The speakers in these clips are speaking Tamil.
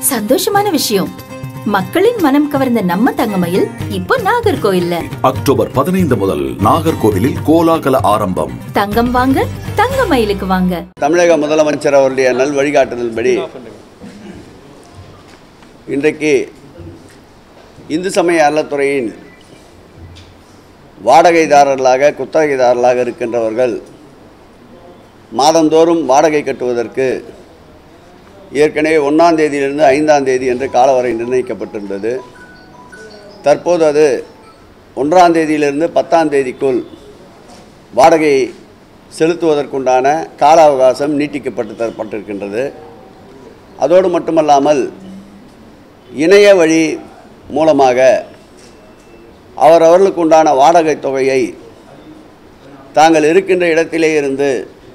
சந்தோஷமான விஷயம் மக்களின் மனம் கவர்ந்த நம்ம தங்கமயில் இப்போ நாகர்கோயில்ல அக்டோபர் பதினைந்து முதல் நாகர்கோவிலில் கோலாகல ஆரம்பம் தங்கம் வாங்க தங்கமயிலுக்கு வாங்க தமிழக முதலமைச்சர் அவருடைய நல் வழிகாட்டுதல்படி இன்றைக்கு இந்து சமய அறத்துறையின் வாடகைதாரர்களாக குத்தகைதாரர்களாக இருக்கின்றவர்கள் மாதந்தோறும் வாடகை கட்டுவதற்கு ஏற்கனவே ஒன்றாம் தேதியிலிருந்து ஐந்தாம் தேதி என்று காலவரை நிர்ணயிக்கப்பட்டிருந்தது தற்போது அது ஒன்றாம் தேதியிலிருந்து பத்தாம் தேதிக்குள் வாடகை செலுத்துவதற்குண்டான கால அவகாசம் நீட்டிக்கப்பட்டு தரப்பட்டிருக்கின்றது அதோடு மட்டுமல்லாமல் இணைய வழி மூலமாக அவரவர்களுக்கு உண்டான வாடகை தொகையை தாங்கள் இருக்கின்ற இடத்திலே இருந்து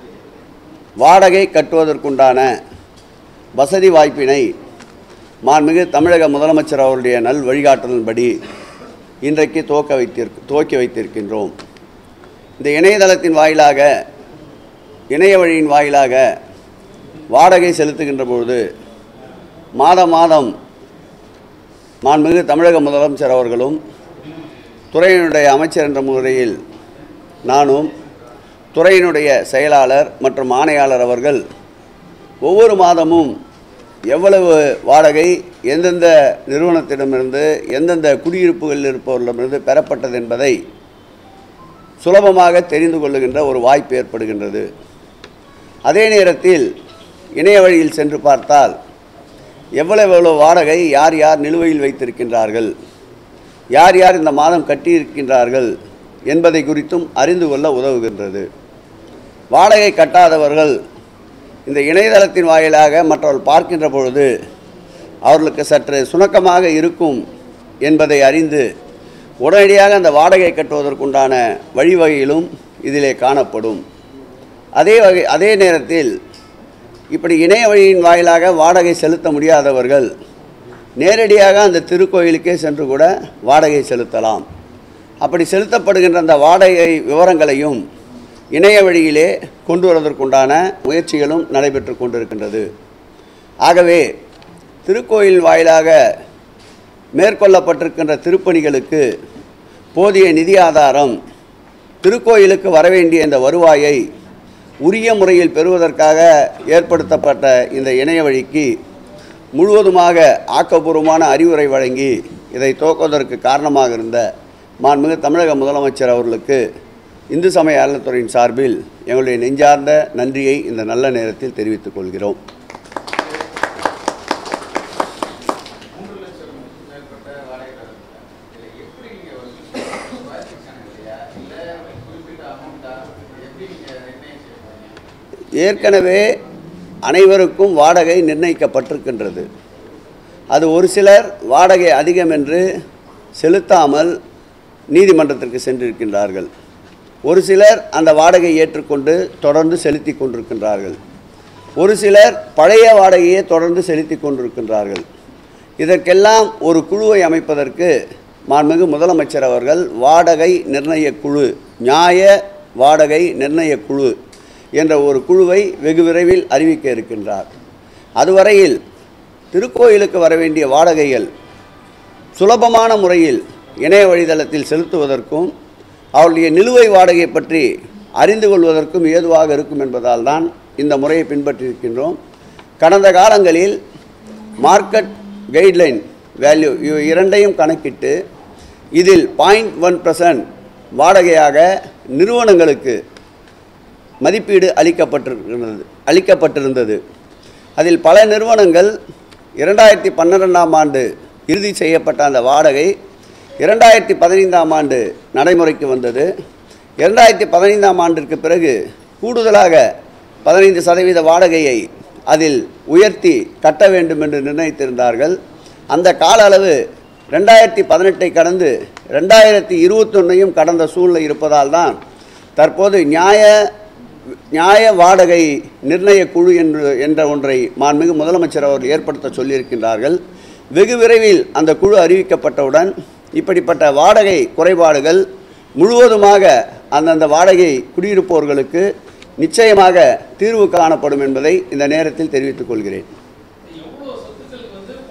வாடகை கட்டுவதற்குண்டான வசதி வாய்ப்பினை மாண்புமிகு தமிழக முதலமைச்சர் அவருடைய நல் வழிகாட்டுதலின்படி இன்றைக்கு துவக்க வைத்திருக் துவக்கி வைத்திருக்கின்றோம் இந்த இணையதளத்தின் வாயிலாக இணைய வழியின் வாயிலாக வாடகை செலுத்துகின்ற பொழுது மாதம் மாதம் மாண்புமிகு தமிழக முதலமைச்சர் அவர்களும் துறையினுடைய அமைச்சர் என்ற முறையில் நானும் துறையினுடைய செயலாளர் மற்றும் ஆணையாளர் அவர்கள் ஒவ்வொரு மாதமும் எவ்வளவு வாடகை எந்தெந்த நிறுவனத்திடமிருந்து எந்தெந்த குடியிருப்புகளில் இருப்பவர்களிடமிருந்து பெறப்பட்டது என்பதை சுலபமாக தெரிந்து கொள்ளுகின்ற ஒரு வாய்ப்பு ஏற்படுகின்றது அதே நேரத்தில் இணைய வழியில் சென்று பார்த்தால் எவ்வளவு எவ்வளவு வாடகை யார் யார் நிலுவையில் வைத்திருக்கின்றார்கள் யார் யார் இந்த மாதம் கட்டியிருக்கின்றார்கள் என்பதை குறித்தும் அறிந்து கொள்ள உதவுகின்றது வாடகை கட்டாதவர்கள் இந்த இணையதளத்தின் வாயிலாக மற்றவர்கள் பார்க்கின்ற பொழுது அவர்களுக்கு சற்று சுணக்கமாக இருக்கும் என்பதை அறிந்து உடனடியாக அந்த வாடகை கட்டுவதற்குண்டான வழிவகையிலும் இதிலே காணப்படும் அதே வகை அதே நேரத்தில் இப்படி இணைய வழியின் வாயிலாக வாடகை செலுத்த முடியாதவர்கள் நேரடியாக அந்த திருக்கோயிலுக்கே சென்று கூட வாடகை செலுத்தலாம் அப்படி செலுத்தப்படுகின்ற அந்த வாடகை விவரங்களையும் இணைய வழியிலே கொண்டு வருவதற்குண்டான முயற்சிகளும் நடைபெற்று கொண்டிருக்கின்றது ஆகவே திருக்கோயில் வாயிலாக மேற்கொள்ளப்பட்டிருக்கின்ற திருப்பணிகளுக்கு போதிய நிதி ஆதாரம் திருக்கோயிலுக்கு வரவேண்டிய இந்த வருவாயை உரிய முறையில் பெறுவதற்காக ஏற்படுத்தப்பட்ட இந்த இணைய வழிக்கு முழுவதுமாக ஆக்கப்பூர்வமான அறிவுரை வழங்கி இதை துவக்குவதற்கு காரணமாக இருந்த மாண்புமிகு தமிழக முதலமைச்சர் அவர்களுக்கு இந்து சமய அறநிலைத்துறையின் சார்பில் எங்களுடைய நெஞ்சார்ந்த நன்றியை இந்த நல்ல நேரத்தில் தெரிவித்துக் கொள்கிறோம் ஏற்கனவே அனைவருக்கும் வாடகை நிர்ணயிக்கப்பட்டிருக்கின்றது அது ஒரு சிலர் வாடகை அதிகம் என்று செலுத்தாமல் நீதிமன்றத்திற்கு சென்றிருக்கின்றார்கள் ஒரு சிலர் அந்த வாடகை ஏற்றுக்கொண்டு தொடர்ந்து செலுத்தி கொண்டிருக்கின்றார்கள் ஒரு சிலர் பழைய வாடகையை தொடர்ந்து செலுத்தி கொண்டிருக்கின்றார்கள் இதற்கெல்லாம் ஒரு குழுவை அமைப்பதற்கு மாண்புமிகு முதலமைச்சர் அவர்கள் வாடகை நிர்ணய குழு நியாய வாடகை நிர்ணய குழு என்ற ஒரு குழுவை வெகு விரைவில் அறிவிக்க இருக்கின்றார் அதுவரையில் திருக்கோயிலுக்கு வர வேண்டிய வாடகைகள் சுலபமான முறையில் இணைய வழிதளத்தில் செலுத்துவதற்கும் அவருடைய நிலுவை வாடகை பற்றி அறிந்து கொள்வதற்கும் ஏதுவாக இருக்கும் என்பதால் தான் இந்த முறையை பின்பற்றியிருக்கின்றோம் கடந்த காலங்களில் மார்க்கெட் கைட்லைன் வேல்யூ இவை இரண்டையும் கணக்கிட்டு இதில் பாயிண்ட் ஒன் பர்சன்ட் வாடகையாக நிறுவனங்களுக்கு மதிப்பீடு அளிக்கப்பட்டிருக்கிறது அளிக்கப்பட்டிருந்தது அதில் பல நிறுவனங்கள் இரண்டாயிரத்தி பன்னிரெண்டாம் ஆண்டு இறுதி செய்யப்பட்ட அந்த வாடகை இரண்டாயிரத்தி பதினைந்தாம் ஆண்டு நடைமுறைக்கு வந்தது இரண்டாயிரத்தி பதினைந்தாம் ஆண்டிற்கு பிறகு கூடுதலாக பதினைந்து சதவீத வாடகையை அதில் உயர்த்தி கட்ட வேண்டும் என்று நிர்ணயித்திருந்தார்கள் அந்த கால அளவு ரெண்டாயிரத்தி பதினெட்டை கடந்து ரெண்டாயிரத்தி இருபத்தொன்னையும் கடந்த சூழ்நிலை இருப்பதால் தான் தற்போது நியாய நியாய வாடகை நிர்ணய குழு என்று என்ற ஒன்றை மாண்புமிகு முதலமைச்சர் அவர்கள் ஏற்படுத்த சொல்லியிருக்கின்றார்கள் வெகு விரைவில் அந்த குழு அறிவிக்கப்பட்டவுடன் இப்படிப்பட்ட வாடகை குறைபாடுகள் முழுவதுமாக அந்தந்த வாடகை குடியிருப்பவர்களுக்கு நிச்சயமாக தீர்வு காணப்படும் என்பதை இந்த நேரத்தில் தெரிவித்துக் கொள்கிறேன் எவ்வளோ சொத்துக்களுக்கு வந்து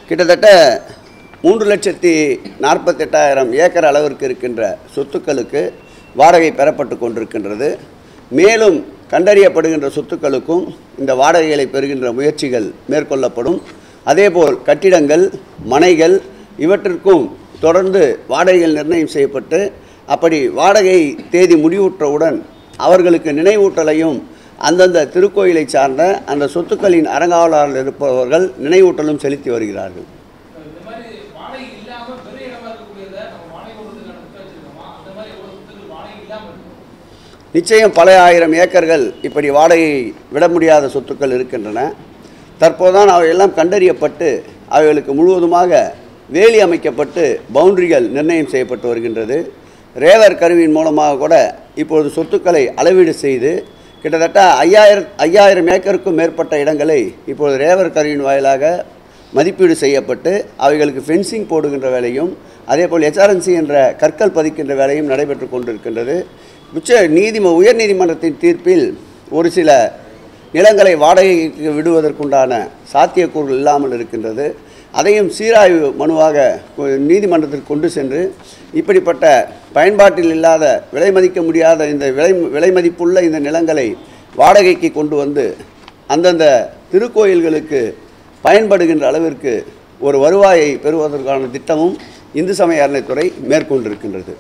கிட்டத்தட்ட மூன்று லட்சத்தி நாற்பத்தெட்டாயிரம் ஏக்கர் அளவிற்கு இருக்கின்ற சொத்துக்களுக்கு வாடகை பெறப்பட்டு கொண்டிருக்கின்றது மேலும் கண்டறியப்படுகின்ற சொத்துக்களுக்கும் இந்த வாடகைகளை பெறுகின்ற முயற்சிகள் மேற்கொள்ளப்படும் அதேபோல் கட்டிடங்கள் மனைகள் இவற்றிற்கும் தொடர்ந்து வாடகைகள் நிர்ணயம் செய்யப்பட்டு அப்படி வாடகை தேதி முடிவுற்றவுடன் அவர்களுக்கு நினைவூட்டலையும் அந்தந்த திருக்கோயிலை சார்ந்த அந்த சொத்துக்களின் அறங்காவலர்கள் இருப்பவர்கள் நினைவூட்டலும் செலுத்தி வருகிறார்கள் இந்த மாதிரி வாடகை இல்லாம பெரிய இடமா இருக்கக்கூடியத நம்ம வாடகை கொடுத்து நடத்த வச்சிருக்கோமா அந்த மாதிரி எவ்வளவு சொத்துக்கள் வாடகை இல்லாம இருக்கும் நிச்சயம் பல ஆயிரம் ஏக்கர்கள் இப்படி வாடகை விட முடியாத சொத்துக்கள் இருக்கின்றன தற்போதுதான் அவையெல்லாம் கண்டறியப்பட்டு அவைகளுக்கு முழுவதுமாக வேலி அமைக்கப்பட்டு பவுண்டரிகள் நிர்ணயம் செய்யப்பட்டு வருகின்றது ரேவர் கருவியின் மூலமாக கூட இப்பொழுது சொத்துக்களை அளவீடு செய்து கிட்டத்தட்ட ஐயாயிரம் ஐயாயிரம் ஏக்கருக்கும் மேற்பட்ட இடங்களை இப்பொழுது ரேவர் கருவியின் வாயிலாக மதிப்பீடு செய்யப்பட்டு அவைகளுக்கு ஃபென்சிங் போடுகின்ற வேலையும் அதேபோல் எச்ஆர்என்சி என்ற கற்கள் பதிக்கின்ற வேலையும் நடைபெற்று கொண்டிருக்கின்றது உச்ச நீதிம உயர்நீதிமன்றத்தின் தீர்ப்பில் ஒரு சில நிலங்களை வாடகைக்கு விடுவதற்குண்டான சாத்தியக்கூறுகள் இல்லாமல் இருக்கின்றது அதையும் சீராய்வு மனுவாக நீதிமன்றத்திற்கு கொண்டு சென்று இப்படிப்பட்ட பயன்பாட்டில் இல்லாத விலை மதிக்க முடியாத இந்த விலை விலை மதிப்புள்ள இந்த நிலங்களை வாடகைக்கு கொண்டு வந்து அந்தந்த திருக்கோயில்களுக்கு பயன்படுகின்ற அளவிற்கு ஒரு வருவாயை பெறுவதற்கான திட்டமும் இந்து சமய அறநிலைத்துறை மேற்கொண்டிருக்கின்றது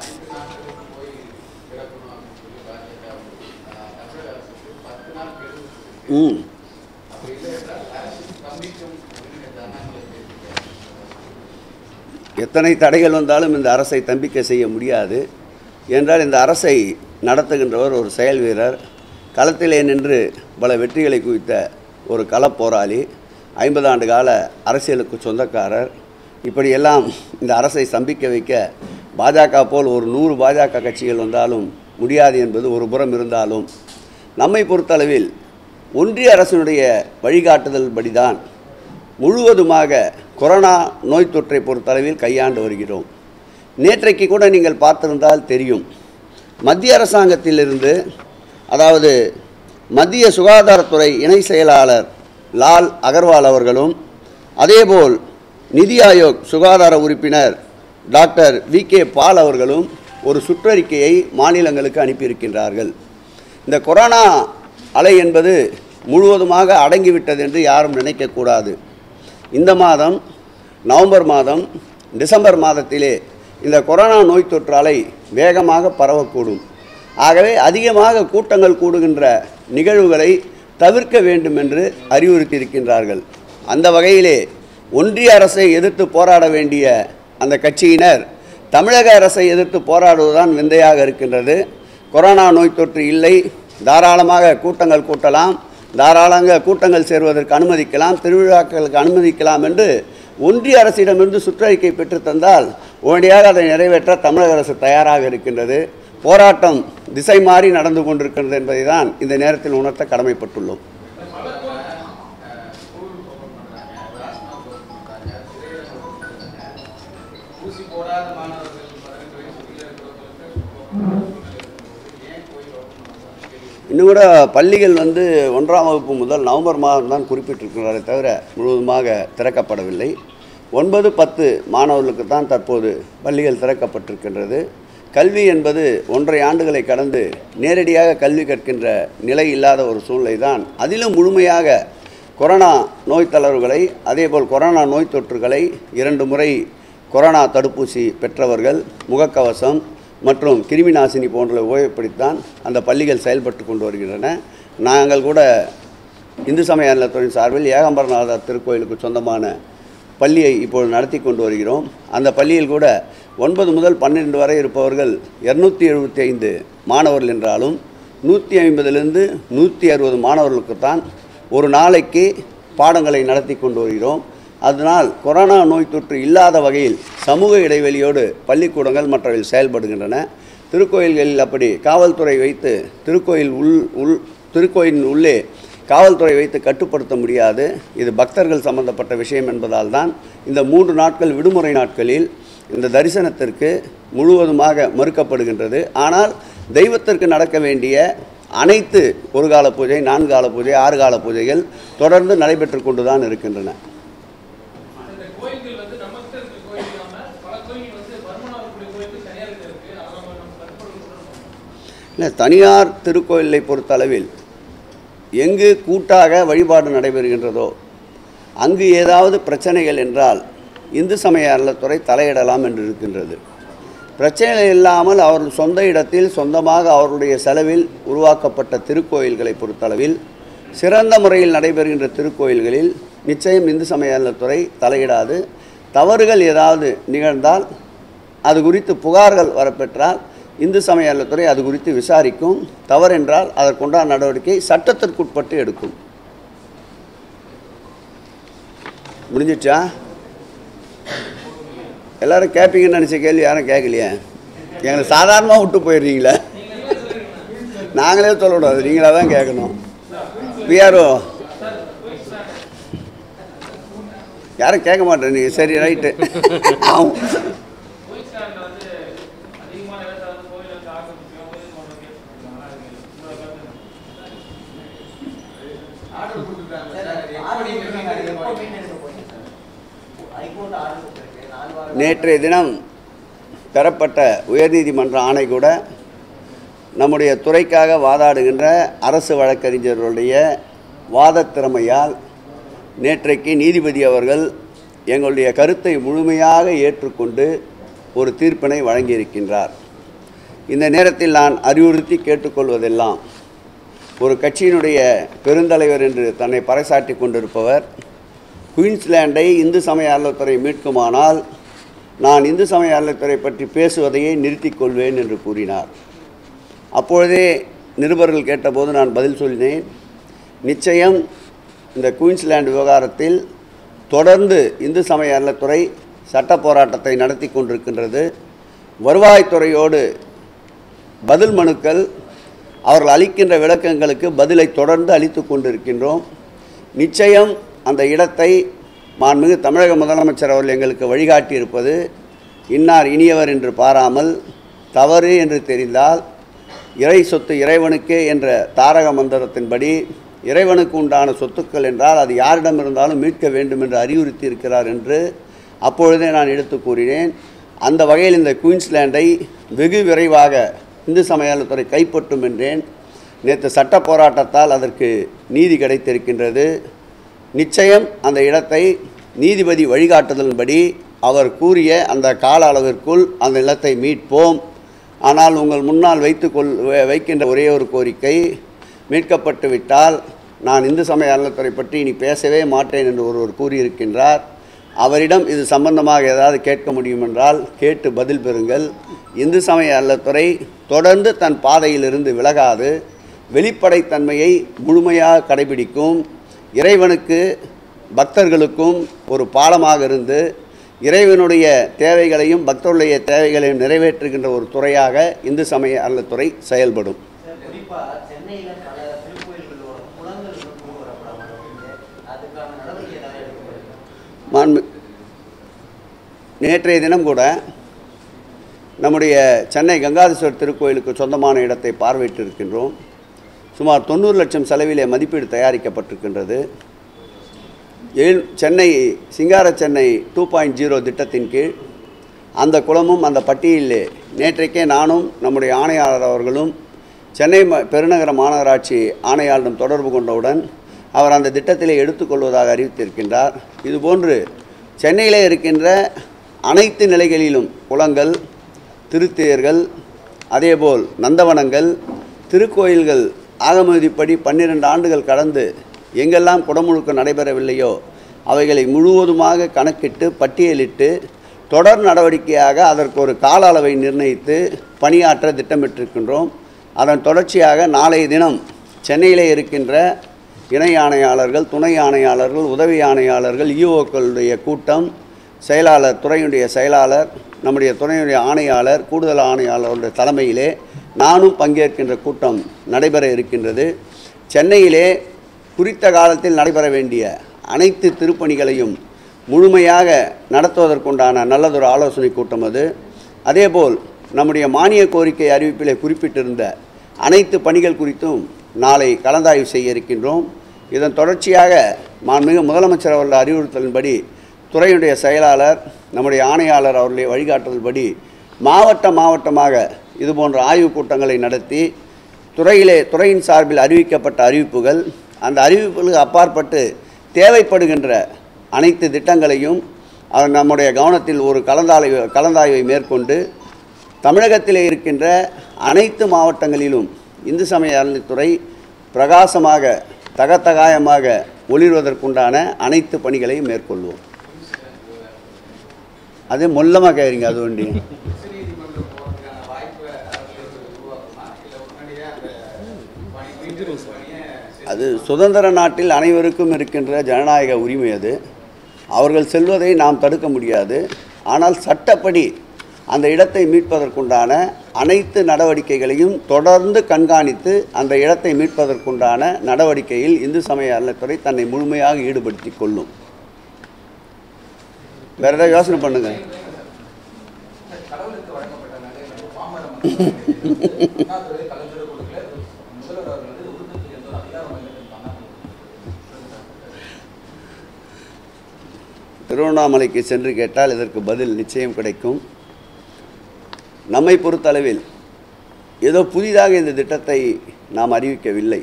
ம் எத்தனை தடைகள் வந்தாலும் இந்த அரசை தம்பிக்க செய்ய முடியாது என்றால் இந்த அரசை நடத்துகின்றவர் ஒரு செயல் வீரர் களத்திலே நின்று பல வெற்றிகளை குவித்த ஒரு களப்போராளி ஐம்பது ஆண்டு கால அரசியலுக்கு சொந்தக்காரர் இப்படியெல்லாம் இந்த அரசை ஸ்தம்பிக்க வைக்க பாஜக போல் ஒரு நூறு பாஜக கட்சிகள் வந்தாலும் முடியாது என்பது ஒரு புறம் இருந்தாலும் நம்மை பொறுத்தளவில் ஒன்றிய அரசினுடைய வழிகாட்டுதல் படிதான் முழுவதுமாக கொரோனா நோய் தொற்றை பொறுத்தளவில் கையாண்டு வருகிறோம் நேற்றைக்கு கூட நீங்கள் பார்த்திருந்தால் தெரியும் மத்திய அரசாங்கத்திலிருந்து அதாவது மத்திய சுகாதாரத்துறை இணை செயலாளர் லால் அகர்வால் அவர்களும் அதேபோல் நிதி ஆயோக் சுகாதார உறுப்பினர் டாக்டர் வி கே பால் அவர்களும் ஒரு சுற்றறிக்கையை மாநிலங்களுக்கு அனுப்பியிருக்கின்றார்கள் இந்த கொரோனா அலை என்பது முழுவதுமாக அடங்கிவிட்டது என்று யாரும் நினைக்கக்கூடாது இந்த மாதம் நவம்பர் மாதம் டிசம்பர் மாதத்திலே இந்த கொரோனா நோய் தொற்று அலை வேகமாக பரவக்கூடும் ஆகவே அதிகமாக கூட்டங்கள் கூடுகின்ற நிகழ்வுகளை தவிர்க்க வேண்டும் என்று அறிவுறுத்தியிருக்கின்றார்கள் அந்த வகையிலே ஒன்றிய அரசை எதிர்த்து போராட வேண்டிய அந்த கட்சியினர் தமிழக அரசை எதிர்த்து போராடுவதுதான் விந்தையாக இருக்கின்றது கொரோனா நோய் தொற்று இல்லை தாராளமாக கூட்டங்கள் கூட்டலாம் தாராளங்க கூட்டங்கள் சேர்வதற்கு அனுமதிக்கலாம் திருவிழாக்களுக்கு அனுமதிக்கலாம் என்று ஒன்றிய அரசிடமிருந்து சுற்றறிக்கை பெற்று தந்தால் உடனடியாக அதை நிறைவேற்ற தமிழக அரசு தயாராக இருக்கின்றது போராட்டம் திசை மாறி நடந்து கொண்டிருக்கிறது என்பதை தான் இந்த நேரத்தில் உணர்த்த கடமைப்பட்டுள்ளோம் ஊசி போடாத மாணவர்கள் பதினெட்டு வயசு கீழே இருக்கிறவங்களுக்கு ஏன் கோயில் ஓப்பன் பண்ணுறாங்க இன்னும் கூட பள்ளிகள் வந்து ஒன்றாம் வகுப்பு முதல் நவம்பர் மாதம் தான் குறிப்பிட்டிருக்கிறாரே தவிர முழுவதுமாக திறக்கப்படவில்லை ஒன்பது பத்து மாணவர்களுக்கு தான் தற்போது பள்ளிகள் திறக்கப்பட்டிருக்கின்றது கல்வி என்பது ஒன்றரை ஆண்டுகளை கடந்து நேரடியாக கல்வி கற்கின்ற நிலை இல்லாத ஒரு சூழ்நிலை தான் அதிலும் முழுமையாக கொரோனா நோய் தளர்வுகளை அதேபோல் கொரோனா நோய் தொற்றுகளை இரண்டு முறை கொரோனா தடுப்பூசி பெற்றவர்கள் முகக்கவசம் மற்றும் கிருமி நாசினி போன்ற உபயோகப்படுத்தித்தான் அந்த பள்ளிகள் செயல்பட்டு கொண்டு வருகின்றன நாங்கள் கூட இந்து சமய அறநிலையத்துறையின் சார்பில் ஏகாம்பரநாதர் திருக்கோயிலுக்கு சொந்தமான பள்ளியை இப்பொழுது நடத்தி கொண்டு வருகிறோம் அந்த பள்ளியில் கூட ஒன்பது முதல் பன்னிரெண்டு வரை இருப்பவர்கள் இரநூத்தி எழுபத்தி ஐந்து மாணவர்கள் என்றாலும் நூற்றி ஐம்பதுலேருந்து நூற்றி அறுபது மாணவர்களுக்குத்தான் ஒரு நாளைக்கு பாடங்களை நடத்தி கொண்டு வருகிறோம் அதனால் கொரோனா நோய் தொற்று இல்லாத வகையில் சமூக இடைவெளியோடு பள்ளிக்கூடங்கள் மற்றவை செயல்படுகின்றன திருக்கோயில்களில் அப்படி காவல்துறை வைத்து திருக்கோயில் உள் உள் திருக்கோயிலின் உள்ளே காவல்துறை வைத்து கட்டுப்படுத்த முடியாது இது பக்தர்கள் சம்பந்தப்பட்ட விஷயம் என்பதால் தான் இந்த மூன்று நாட்கள் விடுமுறை நாட்களில் இந்த தரிசனத்திற்கு முழுவதுமாக மறுக்கப்படுகின்றது ஆனால் தெய்வத்திற்கு நடக்க வேண்டிய அனைத்து ஒரு கால பூஜை நான்கு கால பூஜை ஆறு கால பூஜைகள் தொடர்ந்து நடைபெற்று கொண்டு தான் இருக்கின்றன இந்த இல்லை தனியார் திருக்கோயிலை பொறுத்தளவில் எங்கு கூட்டாக வழிபாடு நடைபெறுகின்றதோ அங்கு ஏதாவது பிரச்சனைகள் என்றால் இந்து சமய அறநிலைத்துறை தலையிடலாம் என்று இருக்கின்றது பிரச்சனைகள் இல்லாமல் அவர்கள் சொந்த இடத்தில் சொந்தமாக அவருடைய செலவில் உருவாக்கப்பட்ட திருக்கோயில்களை பொறுத்தளவில் சிறந்த முறையில் நடைபெறுகின்ற திருக்கோயில்களில் நிச்சயம் இந்து சமய அறநிலைத்துறை தலையிடாது தவறுகள் ஏதாவது நிகழ்ந்தால் அது குறித்து புகார்கள் வரப்பெற்றால் இந்து சமய அறநிலைத்துறை அது குறித்து விசாரிக்கும் தவறென்றால் அதற்குண்டான நடவடிக்கை சட்டத்திற்குட்பட்டு எடுக்கும் முடிஞ்சிச்சா எல்லாரும் கேட்பீங்கன்னு நினச்ச கேள்வி யாரும் கேட்கலையே எங்களை சாதாரணமாக விட்டு போயிடுறீங்களே நாங்களே சொல்லக்கூடாது நீங்களாக தான் கேட்கணும் பிஆர்ஓ யாரும் கேட்க மாட்டேன் நீங்கள் சரி ரைட்டு ஆமாம் கோயில் ஸ்டாண்ட்ல வந்து அதிகமான இடத்துல வந்து கோயில் வந்து ஆக்கிரமிச்சு கோயில் போன்ற கேஸ் பண்ணுறாங்க உங்களோட கருத்து என்ன? ஆர்டர் கொடுத்துருக்காங்க சார் அது எப்போ நீங்க அதை எப்போ மீன் எடுக்க போறீங்க சார் ஹைகோர்ட் ஆர்டர் கொடுத்துருக்கு நாலு வாரம் நேற்றைய தினம் பெறப்பட்ட உயர்நீதிமன்ற ஆணை கூட நம்முடைய துறைக்காக வாதாடுகின்ற அரசு வழக்கறிஞர்களுடைய வாதத் திறமையால் நேற்றைக்கு நீதிபதி அவர்கள் எங்களுடைய கருத்தை முழுமையாக ஏற்றுக்கொண்டு ஒரு தீர்ப்பினை வழங்கியிருக்கின்றார் இந்த நேரத்தில் நான் அறிவுறுத்தி கேட்டுக்கொள்வதெல்லாம் ஒரு கட்சியினுடைய பெருந்தலைவர் என்று தன்னை பறைசாற்றி கொண்டிருப்பவர் குயின்ஸ்லாண்டை இந்து சமய அறநிலைத்துறை மீட்குமானால் நான் இந்து சமய அறநிலைத்துறை பற்றி பேசுவதையே நிறுத்திக் கொள்வேன் என்று கூறினார் அப்பொழுதே நிருபர்கள் கேட்டபோது நான் பதில் சொல்லினேன் நிச்சயம் இந்த குயின்ஸ்லாந்து விவகாரத்தில் தொடர்ந்து இந்து சமய அறநிலைத்துறை சட்ட போராட்டத்தை நடத்தி கொண்டிருக்கின்றது வருவாய்த்துறையோடு பதில் மனுக்கள் அவர்கள் அளிக்கின்ற விளக்கங்களுக்கு பதிலை தொடர்ந்து அளித்து கொண்டிருக்கின்றோம் நிச்சயம் அந்த இடத்தை மாண்புமிகு தமிழக முதலமைச்சர் அவர்கள் எங்களுக்கு வழிகாட்டி இருப்பது இன்னார் இனியவர் என்று பாராமல் தவறு என்று தெரிந்தால் இறை சொத்து இறைவனுக்கே என்ற தாரக மந்திரத்தின்படி இறைவனுக்கு உண்டான சொத்துக்கள் என்றால் அது யாரிடம் இருந்தாலும் மீட்க வேண்டும் என்று அறிவுறுத்தி இருக்கிறார் என்று அப்பொழுதே நான் எடுத்து கூறினேன் அந்த வகையில் இந்த குயின்ஸ்லாண்டை வெகு விரைவாக இந்து சமயத்துறை கைப்பற்றும் என்றேன் நேற்று சட்ட போராட்டத்தால் அதற்கு நீதி கிடைத்திருக்கின்றது நிச்சயம் அந்த இடத்தை நீதிபதி வழிகாட்டுதலின்படி அவர் கூறிய அந்த கால அளவிற்குள் அந்த நிலத்தை மீட்போம் ஆனால் உங்கள் முன்னால் வைத்துக்கொள் வை- வைக்கின்ற ஒரே ஒரு கோரிக்கை மீட்கப்பட்டு விட்டால் நான் இந்து சமய அறநிலைத்துறை பற்றி இனி பேசவே மாட்டேன் என்று ஒருவர் கூறியிருக்கின்றார் அவரிடம் இது சம்பந்தமாக ஏதாவது கேட்க முடியும் என்றால் கேட்டு பதில் பெறுங்கள் இந்து சமய அறநிலைத்துறை தொடர்ந்து தன் பாதையிலிருந்து விலகாது வெளிப்படைத்தன்மையை முழுமையாக கடைபிடிக்கும் இறைவனுக்கு பக்தர்களுக்கும் ஒரு பாலமாக இருந்து இறைவனுடைய தேவைகளையும் பக்தருடைய தேவைகளையும் நிறைவேற்றுகின்ற ஒரு துறையாக இந்து சமய அறநிலைத்துறை செயல்படும் சார் குறிப்பா சென்னையில பல திருக்கோயில்களோட குளங்கள் இன்னும் கொண்டு வரப்படாமல் இருக்கு அதுக்கான நடவடிக்கை ஏதாவது எடுக்கப்படுது மாண்பு நேற்றைய தினம் கூட நம்முடைய சென்னை கங்காதீஸ்வரர் திருக்கோயிலுக்கு சொந்தமான இடத்தை பார்வையிட்டிருக்கின்றோம் சுமார் தொண்ணூறு லட்சம் செலவிலே மதிப்பீடு தயாரிக்கப்பட்டிருக்கின்றது ஏழ் சென்னை சிங்கார சென்னை டூ பாயிண்ட் ஜீரோ திட்டத்தின் கீழ் அந்த குளமும் அந்த பட்டியலிலே நேற்றைக்கே நானும் நம்முடைய ஆணையாளர் அவர்களும் சென்னை ம- பெருநகர மாநகராட்சி ஆணையாளரிடம் தொடர்பு கொண்டவுடன் அவர் அந்த திட்டத்திலே எடுத்துக்கொள்வதாக அறிவித்திருக்கின்றார் இதுபோன்று சென்னையிலே இருக்கின்ற அனைத்து நிலைகளிலும் குளங்கள் திருத்தேர்கள் அதேபோல் நந்தவனங்கள் திருக்கோயில்கள் ஆகமதிப்படி பன்னிரண்டு ஆண்டுகள் கடந்து எங்கெல்லாம் குடமுழுக்கு நடைபெறவில்லையோ அவைகளை முழுவதுமாக கணக்கிட்டு பட்டியலிட்டு தொடர் நடவடிக்கையாக அதற்கு ஒரு கால அளவை நிர்ணயித்து பணியாற்ற திட்டமிட்டிருக்கின்றோம் அதன் தொடர்ச்சியாக நாளைய தினம் சென்னையிலே இருக்கின்ற இணை ஆணையாளர்கள் துணை ஆணையாளர்கள் உதவி ஆணையாளர்கள் இஓக்களுடைய கூட்டம் செயலாளர் துறையுடைய செயலாளர் நம்முடைய துறையுடைய ஆணையாளர் கூடுதல் ஆணையாளருடைய தலைமையிலே நானும் பங்கேற்கின்ற கூட்டம் நடைபெற இருக்கின்றது சென்னையிலே குறித்த காலத்தில் நடைபெற வேண்டிய அனைத்து திருப்பணிகளையும் முழுமையாக நடத்துவதற்குண்டான நல்லதொரு ஆலோசனை கூட்டம் அது அதேபோல் நம்முடைய மானிய கோரிக்கை அறிவிப்பிலே குறிப்பிட்டிருந்த அனைத்து பணிகள் குறித்தும் நாளை கலந்தாய்வு செய்ய இருக்கின்றோம் இதன் தொடர்ச்சியாக மாண்புமிகு முதலமைச்சர் அவர்கள் அறிவுறுத்தலின்படி துறையுடைய செயலாளர் நம்முடைய ஆணையாளர் அவர்களுடைய வழிகாட்டுதல்படி மாவட்ட மாவட்டமாக இது போன்ற ஆய்வுக் கூட்டங்களை நடத்தி துறையிலே துறையின் சார்பில் அறிவிக்கப்பட்ட அறிவிப்புகள் அந்த அறிவிப்புகளுக்கு அப்பாற்பட்டு தேவைப்படுகின்ற அனைத்து திட்டங்களையும் அவர் நம்முடைய கவனத்தில் ஒரு கலந்தாய்வு கலந்தாய்வை மேற்கொண்டு தமிழகத்திலே இருக்கின்ற அனைத்து மாவட்டங்களிலும் இந்து சமய அறநிலைத்துறை பிரகாசமாக தகத்தகாயமாக ஒளிர்வதற்குண்டான அனைத்து பணிகளையும் மேற்கொள்வோம் அது மொல்லமாக கேட்குறீங்க அது வண்டி உச்சநீதிமன்றம் போறதுக்கான வாய்ப்பை அவர்களுக்கு உருவாக்குமா இல்லை முன்னாடியே அந்த பணி பணியை அது சுதந்திர நாட்டில் அனைவருக்கும் இருக்கின்ற ஜனநாயக உரிமை அது அவர்கள் செல்வதை நாம் தடுக்க முடியாது ஆனால் சட்டப்படி அந்த இடத்தை மீட்பதற்குண்டான அனைத்து நடவடிக்கைகளையும் தொடர்ந்து கண்காணித்து அந்த இடத்தை மீட்பதற்குண்டான நடவடிக்கையில் இந்து சமய அறநிலைத்துறை தன்னை முழுமையாக ஈடுபடுத்தி கொள்ளும் வேற ஏதாவது யோசனை பண்ணுங்க கடவுளுக்கு வழங்கப்பட்ட நகை வந்து பாமர மக்கள் அண்ணாதுரை கலைஞர் கொடுக்கல முதல்வர் அவர்கள் வந்து உறுதிக்கு எந்த ஒரு அதிகாரம் இல்லை திருவண்ணாமலைக்கு சென்று கேட்டால் இதற்கு பதில் நிச்சயம் கிடைக்கும் நம்மை பொறுத்தளவில் ஏதோ புதிதாக இந்த திட்டத்தை நாம் அறிவிக்கவில்லை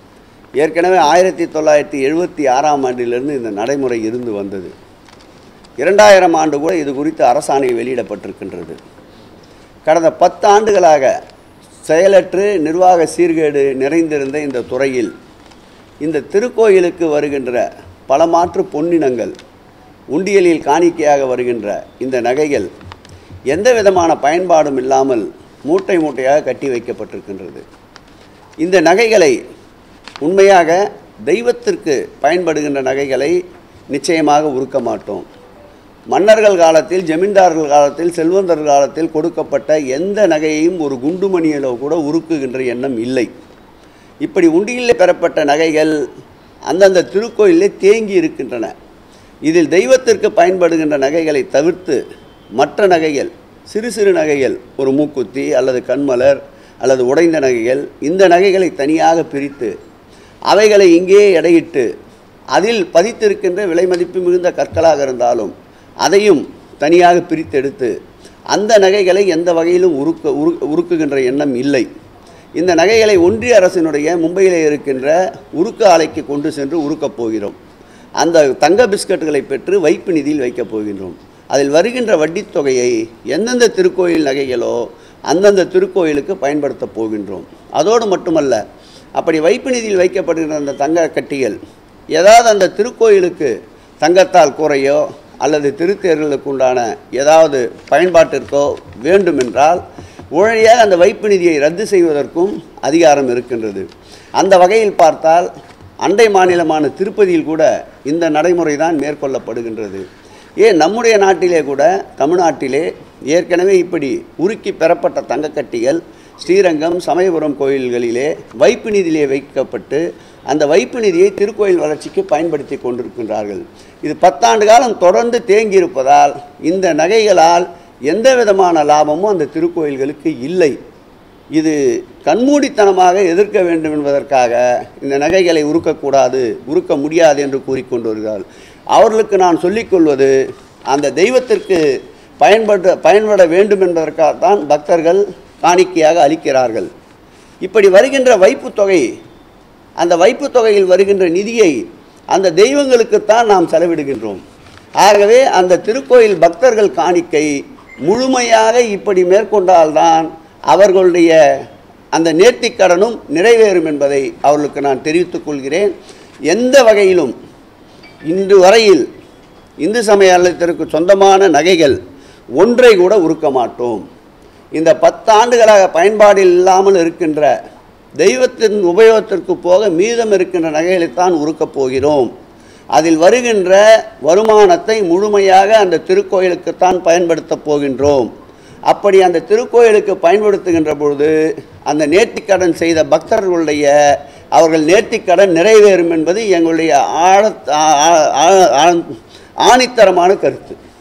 ஏற்கனவே ஆயிரத்தி தொள்ளாயிரத்தி எழுபத்தி ஆறாம் ஆண்டிலிருந்து இந்த நடைமுறை இருந்து வந்தது இரண்டாயிரம் ஆண்டு கூட இது குறித்து அரசாணை வெளியிடப்பட்டிருக்கின்றது கடந்த பத்து ஆண்டுகளாக செயலற்று நிர்வாக சீர்கேடு நிறைந்திருந்த இந்த துறையில் இந்த திருக்கோயிலுக்கு வருகின்ற பல மாற்று பொன்னினங்கள் உண்டியலில் காணிக்கையாக வருகின்ற இந்த நகைகள் எந்த விதமான பயன்பாடும் இல்லாமல் மூட்டை மூட்டையாக கட்டி வைக்கப்பட்டிருக்கின்றது இந்த நகைகளை உண்மையாக தெய்வத்திற்கு பயன்படுகின்ற நகைகளை நிச்சயமாக உருக்க மாட்டோம் மன்னர்கள் காலத்தில் ஜமீன்தார்கள் காலத்தில் செல்வந்தர் காலத்தில் கொடுக்கப்பட்ட எந்த நகையையும் ஒரு குண்டுமணியிலோ கூட உருக்குகின்ற எண்ணம் இல்லை இப்படி உண்டியில் பெறப்பட்ட நகைகள் அந்தந்த திருக்கோயிலே தேங்கி இருக்கின்றன இதில் தெய்வத்திற்கு பயன்படுகின்ற நகைகளை தவிர்த்து மற்ற நகைகள் சிறு சிறு நகைகள் ஒரு மூக்குத்தி அல்லது கண்மலர் அல்லது உடைந்த நகைகள் இந்த நகைகளை தனியாக பிரித்து அவைகளை இங்கே எடையிட்டு அதில் பதித்திருக்கின்ற விலை மதிப்பு மிகுந்த கற்களாக இருந்தாலும் அதையும் தனியாக பிரித்தெடுத்து அந்த நகைகளை எந்த வகையிலும் உருக்க உரு உருக்குகின்ற எண்ணம் இல்லை இந்த நகைகளை ஒன்றிய அரசினுடைய மும்பையிலே இருக்கின்ற உருக்க ஆலைக்கு கொண்டு சென்று உருக்கப் போகிறோம் அந்த தங்க பிஸ்கட்டுகளை பெற்று வைப்பு நிதியில் வைக்கப் போகின்றோம் அதில் வருகின்ற வட்டித் தொகையை எந்தெந்த திருக்கோயில் நகைகளோ அந்தந்த திருக்கோயிலுக்கு பயன்படுத்தப் போகின்றோம் அதோடு மட்டுமல்ல அப்படி வைப்பு நிதியில் வைக்கப்படுகிற அந்த தங்க கட்டிகள் ஏதாவது அந்த திருக்கோயிலுக்கு தங்கத்தால் குறையோ அல்லது திருத்தேர்களுக்கு உண்டான ஏதாவது பயன்பாட்டிற்கோ வேண்டுமென்றால் உடனடியாக அந்த வைப்பு நிதியை ரத்து செய்வதற்கும் அதிகாரம் இருக்கின்றது அந்த வகையில் பார்த்தால் அண்டை மாநிலமான திருப்பதியில் கூட இந்த நடைமுறை தான் மேற்கொள்ளப்படுகின்றது ஏன் நம்முடைய நாட்டிலே கூட தமிழ்நாட்டிலே ஏற்கனவே இப்படி உருக்கி பெறப்பட்ட தங்கக்கட்டிகள் ஸ்ரீரங்கம் சமயபுரம் கோயில்களிலே வைப்பு நிதியிலே வைக்கப்பட்டு அந்த வைப்பு நிதியை திருக்கோயில் வளர்ச்சிக்கு பயன்படுத்தி கொண்டிருக்கின்றார்கள் இது பத்தாண்டு காலம் தொடர்ந்து தேங்கியிருப்பதால் இந்த நகைகளால் எந்த விதமான லாபமும் அந்த திருக்கோயில்களுக்கு இல்லை இது கண்மூடித்தனமாக எதிர்க்க வேண்டும் என்பதற்காக இந்த நகைகளை உருக்கக்கூடாது உருக்க முடியாது என்று கூறிக்கொண்டு வருகிறார்கள் அவர்களுக்கு நான் சொல்லிக்கொள்வது அந்த தெய்வத்திற்கு பயன்பட பயன்பட வேண்டும் என்பதற்காகத்தான் பக்தர்கள் காணிக்கையாக அளிக்கிறார்கள் இப்படி வருகின்ற வைப்புத் தொகை அந்த வைப்புத் தொகையில் வருகின்ற நிதியை அந்த தெய்வங்களுக்குத்தான் நாம் செலவிடுகின்றோம் ஆகவே அந்த திருக்கோயில் பக்தர்கள் காணிக்கை முழுமையாக இப்படி மேற்கொண்டால்தான் அவர்களுடைய அந்த நேர்த்திக் கடனும் நிறைவேறும் என்பதை அவர்களுக்கு நான் தெரிவித்துக் கொள்கிறேன் எந்த வகையிலும் இன்று வரையில் இந்து சமய அறநிலையத்திற்கு சொந்தமான நகைகள் ஒன்றை கூட உருக்க மாட்டோம் இந்த பத்தாண்டுகளாக பயன்பாடில் இல்லாமல் இருக்கின்ற தெய்வத்தின் உபயோகத்திற்கு போக மீதம் இருக்கின்ற நகைகளைத்தான் உருக்கப் போகிறோம் அதில் வருகின்ற வருமானத்தை முழுமையாக அந்த திருக்கோயிலுக்குத்தான் பயன்படுத்தப் போகின்றோம் அப்படி அந்த திருக்கோயிலுக்கு பயன்படுத்துகின்ற பொழுது அந்த நேர்த்திக்கடன் செய்த பக்தர்களுடைய அவர்கள் நேர்த்திக்கடன் நிறைவேறும் என்பது எங்களுடைய ஆழ ஆ- ஆ- ஆ- ஆணித்தரமான கருத்து